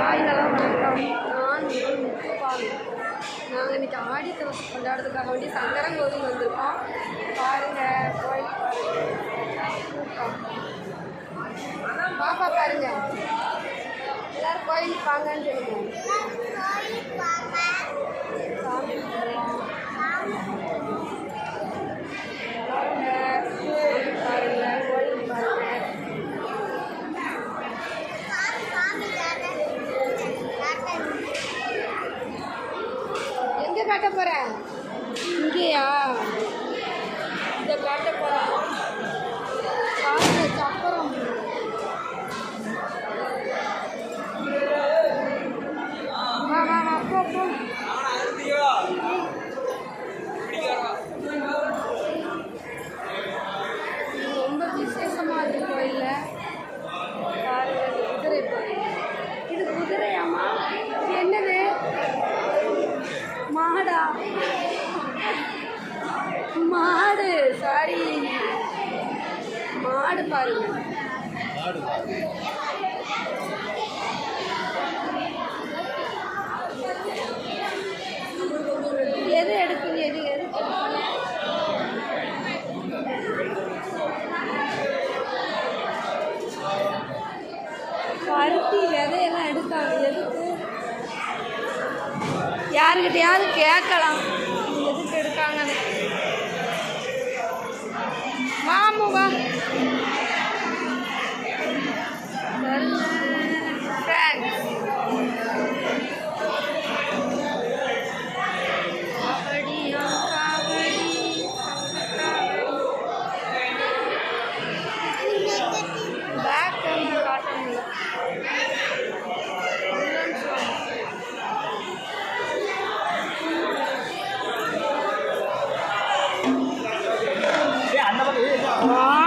Hi hello வணக்கம் நான் உங்கள் முத்துப்பால் நாங்கள் இன்னைக்கு ஆடி தவசம் கொண்டாடுறதுக்காக வேண்டி சங்கரன் கோவில் வந்திருக்கோம் பாருங்க கோயில் பாருங்க கூட்டம். பாப்பா பாருங்க எல்லாரும் கோயிலுக்கு வாங்கன்னு சொல்லுங்க சாமி கும்பிடுவோம். பாருங்க கோயில் பாருங்க கோயில் பாருங்க எங்க காட்ட போற இங்கேயா இந்த காட்ட போற பாருங்க சப்பரம் வா வா வா போ போ இது ரொம்ப விசேஷமா இருக்கு கோயில்ல பாருங்க இந்த குதிரை பாருங்க இது குதிரையாமா இது என்னது மாடா மாடு சாரி மாடு பாருங்க எது எடுப்பீங்க எது எது பருத்தி விதையெல்லாம் எடுத்தாங்க எதுக்கு யாருக்கிட்டையாவது கேட்கலாம் எதுக்கு எடுக்காங்கன்னு வாமு வா Thanks. காவடியா, காவடி, சங்கக்காவடி. Back camera காட்ட முடியல. இல்லைன்னு சொல்லு. வா